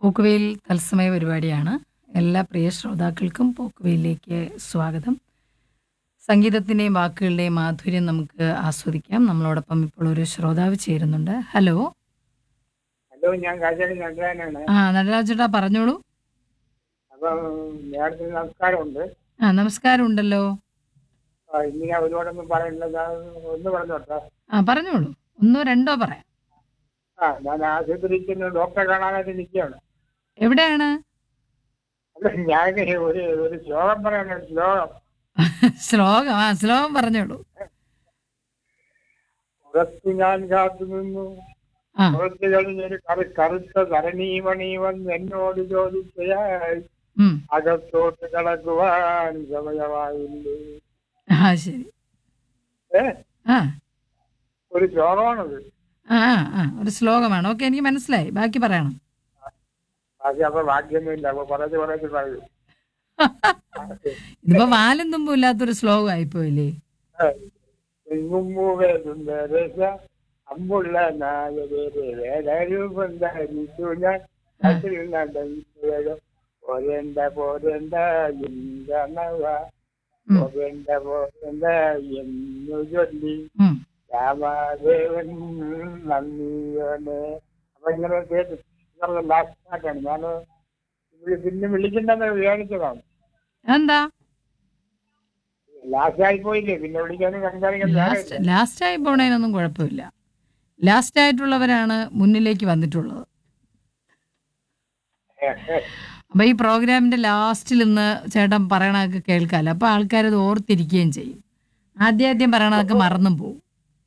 പോക്കുവെയിൽ തത്സമയ പരിപാടിയാണ് എല്ലാ പ്രിയ ശ്രോതാക്കൾക്കും പോക്കുവെയിലേക്ക് സ്വാഗതം സംഗീതത്തിൻ്റെയും വാക്കുകളുടെയും മാധുര്യം നമുക്ക് ആസ്വദിക്കാം നമ്മളോടൊപ്പം ഇപ്പോൾ ഒരു ശ്രോതാവ് ചേരുന്നുണ്ട് ഹലോ ഹലോ ഞാൻ കാഴ്ചാടി നടരാനാണ് ആ നടരാജേട്ടാ പറഞ്ഞോളൂ അപ്പൊ നേരത്തെ നമസ്കാരമുണ്ട് ആ നമസ്കാരം ഉണ്ടല്ലോ ആ, ഇന്ന് ഞാൻ ഒരുപാടൊന്നും പറയുന്നത് ഒന്ന് പറഞ്ഞോട്ടെ ആ പറഞ്ഞോളൂ ഒന്നോ രണ്ടോ പറയാം ആ ഞാൻ ആശുപത്രിക്ക് ഡോക്ടറെ കാണാനായിട്ട് നിൽക്കുകയാണ് എവിടെയാണ് അല്ല ഞാൻ ഒരു ഒരു ശ്ലോകം പറയാനാണ് ശ്ലോകം ശ്ലോകം ആ ശ്ലോകം പറഞ്ഞോളൂ പുറത്ത് ഞാൻ കാത്തു നിന്നു ആ പുറത്ത് കഴിഞ്ഞൊരു കറു കറുത്ത ധരണീമണി വന്ന് എന്നോട് ചോദിച്ചയായി ഉം. അകത്തോട്ട് കടക്കുവാൻ സമയമായില്ലേ ആ ശരി ഏ ആ ഒരു ശ്ലോകമാണത് ആ ആ ആ ഒരു ശ്ലോകമാണ് ഓക്കെ എനിക്ക് മനസ്സിലായി ബാക്കി പറയണം ബാക്കി അപ്പൊ ഭാഗ്യമൊന്നുമില്ല അപ്പൊ പറഞ്ഞു പറഞ്ഞു പറയൂ ഇതിപ്പോ വാലും തുമ്പും ഇല്ലാത്തൊരു ശ്ലോകം ആയിപ്പോയില്ലേ എങ്ങുമ്പൂവേ സുന്ദരേശ അമ്പുള്ള നായകരെ വേലരൂപം ധരിച്ചു ഞാൻ അതിൽ നടന്നു പോരണ്ട പോരണ്ട എന്തണവ ഉം. പോരണ്ട പോരണ്ട എന്നു ചൊല്ലി ഉം. രാമാദേവൻ നന്ദിയോനെ അപ്പൊ ഇങ്ങനെ കേട്ടു ലാസ്റ്റ് പാട്ടാണ് ഞാൻ പിന്നെ വിളിക്കണ്ടെന്ന് വിചാരിച്ചതാണ് എന്താ ലാസ്റ്റ് ആയി പോയില്ലേ പിന്നെ വിളിക്കാനും സംസാരിക്കാൻ ലാസ്റ്റ് ലാസ്റ്റ് ആയി പോണതിനൊന്നും കുഴപ്പമില്ല ലാസ്റ്റ് ആയിട്ടുള്ളവരാണ് മുന്നിലേക്ക് വന്നിട്ടുള്ളത് അപ്പൊ ഈ പ്രോഗ്രാമിന്റെ ലാസ്റ്റിൽ ഇന്ന് ചേട്ടൻ പറയണതൊക്കെ കേൾക്കാമല്ലോ അപ്പൊ ആൾക്കാരത് ഓർത്തിരിക്കുകയും ചെയ്യും ആദ്യാദ്യം പറയണതൊക്കെ മറന്നും പോകും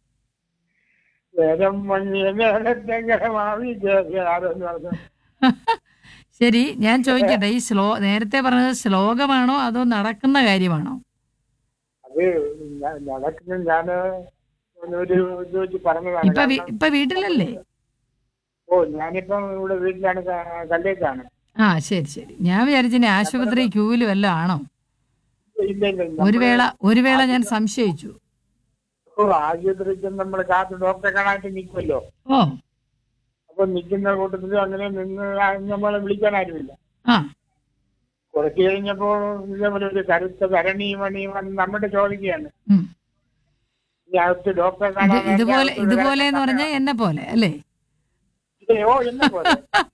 നേരം മങ്ങിയ നേരത്തെങ്ങനമാവി ആരെന്ന് പറഞ്ഞു ശരി ഞാൻ ചോദിക്കട്ടെ ഈ ശ്ലോ നേരത്തെ പറഞ്ഞത് ശ്ലോകമാണോ അതോ നടക്കുന്ന കാര്യമാണോ അത് ന- നടക്കുന്ന ഞാന് ഒരു ഇത് വെച്ച് പറഞ്ഞതാണ് ഇപ്പൊ വീ- ഇപ്പൊ വീട്ടിലല്ലേ ഓ ഞാനിപ്പം ഇവിടെ വീട്ടിലാണ് ക- കല്ലേക്കാണ് ആ ശരി ശരി ഞാൻ വിചാരിച്ചിനി ആശുപത്രി ക്യൂവിൽ വല്ലതും ആണോ ഇല്ല ഇല്ല ഇല്ല. ഒരു വേള ഒരു വേള ഞാൻ സംശയിച്ചു ഓ ആശുപത്രിക്ക് നമ്മൾ കാത്ത് ഡോക്ടറെ കാണാനായിട്ട് നിൽക്കുമല്ലോ ഓ അപ്പൊ നിൽക്കുന്ന കൂട്ടത്തിൽ അങ്ങനെ നിന്ന് നമ്മളെ വിളിക്കാൻ ആരുമില്ല ആ കുറച്ച് കഴിഞ്ഞപ്പോ ഇതേപോലെ ഒരു കരുത്ത ഭരണീയും മണിയും വന്ന് നമ്മുടെ ചോദിക്കുകയാണ് ഉം. ഈ അകത്ത് ഡോക്ടറെ ഇത് കാണാൻ ഇതുപോലെ ഇതുപോലെ എന്ന് പറഞ്ഞാൽ എന്നെ പോലെ അല്ലേ ഓ എന്നെ പോലെ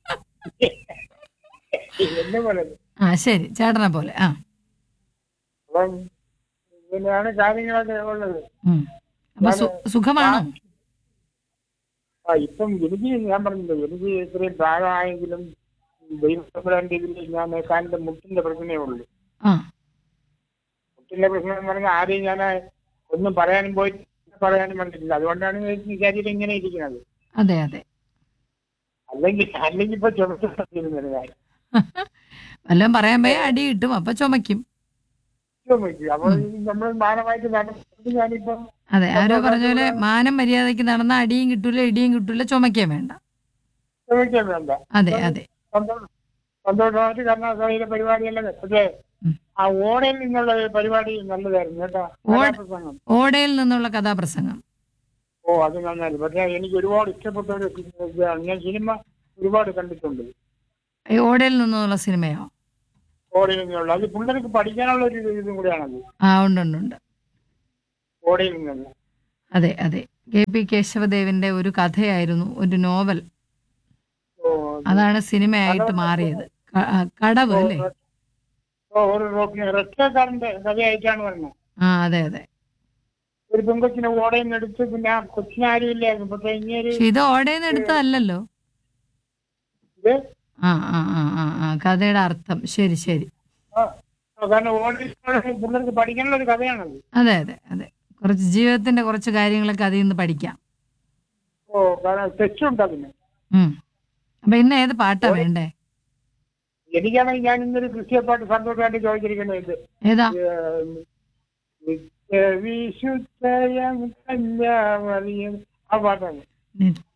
എന്നെ പോലെ ആ ശരി ചേട്ടനെ പോലെ ആ അപ്പം ഇങ്ങനെയാണ് കാര്യങ്ങളൊക്കെ ഉള്ളത് ഉം. അപ്പൊ സു- സുഖമാണോ ആ ഇപ്പം എനിക്ക് ഞാൻ പറഞ്ഞില്ലേ എനിക്ക് ഇത്രയും പ്രായമായെങ്കിലും ദൈവത്തില് ഞാൻ കാലിന്റെ മുട്ടിന്റെ പ്രശ്നമേ ഉള്ളൂ ആ മുട്ടിന്റെ പ്രശ്നം എന്ന് പറഞ്ഞാൽ ആരെയും ഞാൻ ഒന്നും പറയാനും പോയി പറയാനും പറ്റില്ല അതുകൊണ്ടാണ് ഈ ശരീരം ഇങ്ങനെ ഇരിക്കുന്നത് അതെ അതെ അല്ലെങ്കിൽ അല്ലെങ്കിൽ ഇപ്പൊ ചുമച്ചിരുന്നത് ഞാൻ വല്ലതും പറയാൻ പോയാൽ അടി കിട്ടും അപ്പൊ ചുമക്കും ചുമയ്ക്കും അപ്പോൾ നമ്മൾ മാനമായിട്ട് നടന്നിട്ട് ഞാനിപ്പം അതെ ആരോ പറഞ്ഞ പോലെ മാനം മര്യാദയ്ക്ക് നടന്ന അടിയും കിട്ടൂല ഇടിയും കിട്ടൂല ചുമക്കാൻ വേണ്ട ചുമയ്ക്കാൻ വേണ്ട അതെ അതെ സന്തോഷം സന്തോഷമായിട്ട് കർണാടകയിലെ പരിപാടിയെല്ലാം പക്ഷേ ഉം. ആ ഓണയിൽ നിന്നുള്ള പരിപാടി നല്ലതായിരുന്നു കേട്ടോ ഓ- കഥാപ്രസംഗം ഓടയിൽ നിന്നുള്ള കഥാപ്രസംഗം ഓ അത് നന്നായിരുന്നു പക്ഷേ എനിക്ക് ഒരുപാട് ഇഷ്ടപ്പെട്ട ഒരു ഇതാണ് ഞാൻ സിനിമ ഒരുപാട് കണ്ടിട്ടുണ്ട് ഈ ഓടയിൽ നിന്നുള്ള സിനിമയോ ഓടയിൽ നിന്നുള്ള അത് പിള്ളേർക്ക് പഠിക്കാനുള്ള ഒരു ഇതും കൂടിയാണത് ആ ഉണ്ട് ഉണ്ട് ഉണ്ട് ഓടയിൽ നിന്നുള്ള അതെ അതെ കെ പി കേശവദേവിന്റെ ഒരു കഥയായിരുന്നു ഒരു നോവൽ ഓ അതാണ് സിനിമയായിട്ട് മാറിയത് ക- ആ, കടവ് അല്ലേ ഓ ഒരു റെസ്റ്റോക്കാരന്റെ കഥയായിട്ടാണ് പറഞ്ഞത് ആ അതെ അതെ ഒരു പെൺകൊച്ചിനെ ഓടയിൽ നിന്ന് എടുത്ത് പിന്നെ ആ കൊച്ചിനെ ആരും ഇല്ലായിരുന്നു പക്ഷെ ഇങ്ങനെ പക്ഷെ ഇത് ഓടയിൽ നിന്ന് എടുത്തതല്ലല്ലോ ഇത് ആ ആ ആ ആ ആ കഥയുടെ അർത്ഥം ശരി ശരി ആ, കാരണം ഓടയിൽ പിള്ളേർക്ക് പഠിക്കാനുള്ള ഒരു കഥയാണത് അതെ അതെ അതെ കുറച്ച് ജീവിതത്തിന്റെ കുറച്ച് കാര്യങ്ങളൊക്കെ അതിൽ നിന്ന് പഠിക്കാം ഓ കാരണം തെറ്റുണ്ട് അതിന് ഉം. അപ്പൊ ഇന്ന് ഏത് പാട്ടാ വേണ്ടേ എനിക്കാണെങ്കിൽ ഞാൻ ഇന്നൊരു കൃഷിയെപ്പാട്ട് സന്തോഷമായിട്ട് ചോദിച്ചിരിക്കുന്നത് ഇത് ഏതാ നിത്യവിശുദ്ധയം കന്യാമറിയം ആ പാട്ടാണ് നിത്യ